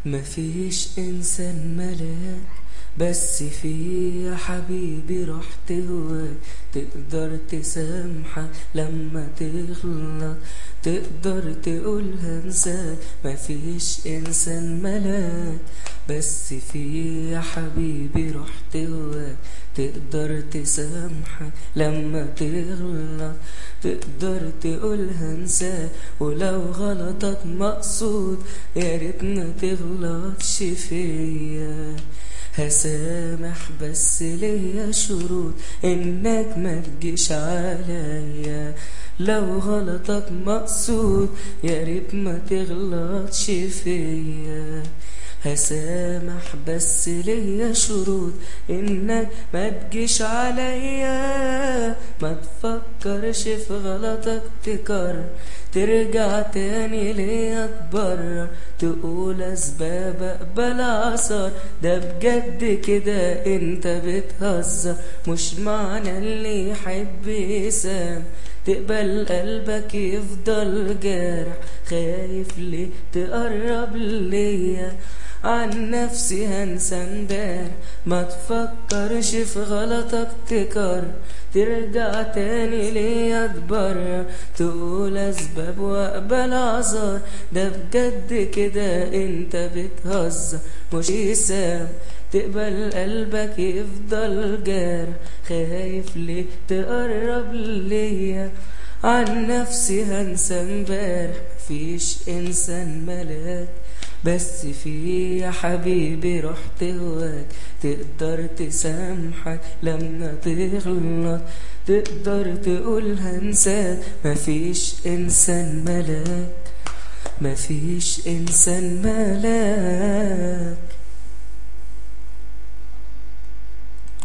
مفيش إنسان ملاك بس في يا حبيبي رحت هواك تقدر تسامحك لما تغلط تقدر تقولها انساك مفيش إنسان ملاك بس في يا حبيبي رحت هواك تقدر تسامحك لما تغلط تقدر تقولها انساك ولو غلطك مقصود يا ريت ما تغلطش فيا هسامح بس ليا شروط انك ما تجيش عليا لو غلطك مقصود يا ريت ما تغلطش فيا هسامح بس ليا شروط انك ما تجيش عليا ما تفكرش في غلطك تكرر ترجع تاني ليا تبرر تقول اسباب اقبل اثر ده بجد كده انت بتهزر مش معنى اللي يحب يسام تقبل قلبك يفضل جارح خايف ليه تقرب ليا عن نفسي هنسى امبارح ما تفكرش في غلطك تكر ترجع تاني ليا تبرر تقول اسباب واقبل اعذار ده بجد كده انت بتهزر مش يسام تقبل قلبك يفضل جارح خايف ليه تقرب ليا عن نفسي هنسى امبارح مفيش انسان ملاك بس في يا حبيبي رحت هواك تقدر تسامحك لما تغلط تقدر تقول هنساك مفيش انسان ملاك مفيش انسان ملاك